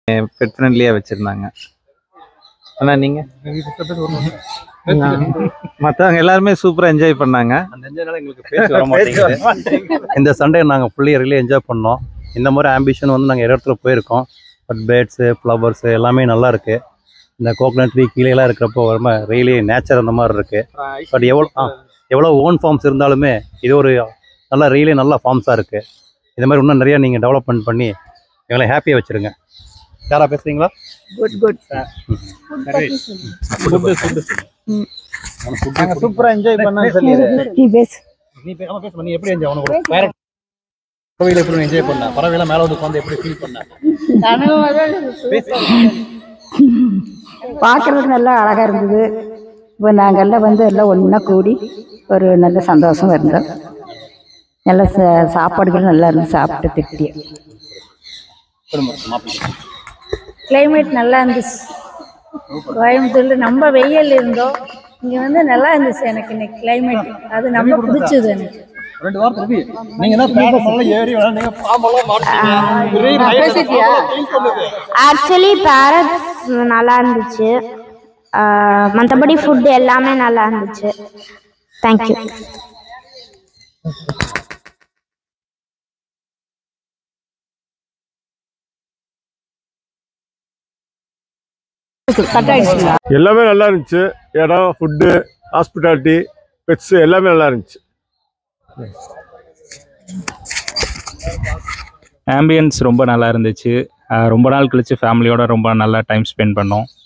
bed ஃப்ரெண்ட்லியாக வச்சுருந்தாங்க அண்ணா நீங்கள் மற்றவங்க எல்லாருமே சூப்பராக என்ஜாய் பண்ணாங்க அந்த என்ஜாய்னால எங்களுக்கு பேச்சு வர மாட்டேங்குது இந்த சண்டே நாங்கள் ஃபுல்லி ரியலி என்ஜாய் பண்ணோம் இந்த மாதிரி ஆம்பிஷன் வந்து நாங்கள் இடத்துல போயிருக்கோம் பட் பேர்ட்ஸு ஃப்ளவர்ஸு எல்லாமே நல்லா இருக்கு இந்த கோகனட் ட்ரீ கீழேலாம் இருக்கிறப்போ ரொம்ப ரியலி நேச்சர் அந்த மாதிரி இருக்கு பட் எவ்வளோ ஆ எவ்வளோ ஓன் ஃபார்ம்ஸ் இருந்தாலுமே இது ஒரு நல்லா ரியலி நல்ல ஃபார்ம்ஸாக இருக்கு இது மாதிரி இன்னும் நிறைய நீங்கள் டெவலப்மெண்ட் பண்ணி எங்களை ஹாப்பியாக வச்சுருங்க யாரா பேசுறீங்களா குட் குட் நாங்கள் சூப்பராக என்ஜாய் பண்ணோம்னு சொல்லி நீ பேசு நீ பேசாம பேச நீ எப்படி என்ஜாய் உனக்கு பேரட் பறவையில எப்படி என்ஜாய் பண்ண பறவையில மேல வந்து உட்காந்து எப்படி ஃபீல் பண்ண பார்க்கறதுக்கு நல்லா அழகா இருந்தது இப்போ நாங்கள்லாம் வந்து எல்லாம் ஒன்றா கூடி ஒரு நல்ல சந்தோஷமா இருந்தோம் நல்ல சா- சாப்பாடுகள் நல்லா இருந்து சாப்பிட்டு திருப்தி கிளைமேட் நல்லா இருந்துச்சு கோயம்புத்தூர்ல நம்ம வெயில் இருந்தோம் இங்க வந்து நல்லா இருந்துச்சு எனக்கு இன்னைக்கு கிளைமேட் அது நம்ம பிடிச்சது எனக்கு ரெண்டு வாரம் தம்பி நீங்க தான் பேரமெல்லாம் ஏறி வேணா நீங்க பாம்பெல்லாம் மாட்டீங்க ஆக்சுவலி பேரட்ஸ் நல்லா இருந்துச்சு மற்றபடி ஃபுட் எல்லாமே நல்லா இருந்துச்சு தேங்க்யூ எல்லாமே நல்லா இருந்துச்சு இடம் ஃபுட்டு ஹாஸ்பிட்டாலிட்டி பெட்ஸு எல்லாமே நல்லா இருந்துச்சு ஆம்பியன்ஸ் ரொம்ப நல்லா இருந்துச்சு அஹ் ரொம்ப நாள் கழிச்சு ஃபேமிலியோட ரொம்ப நல்லா டைம் ஸ்பெண்ட் பண்ணோம்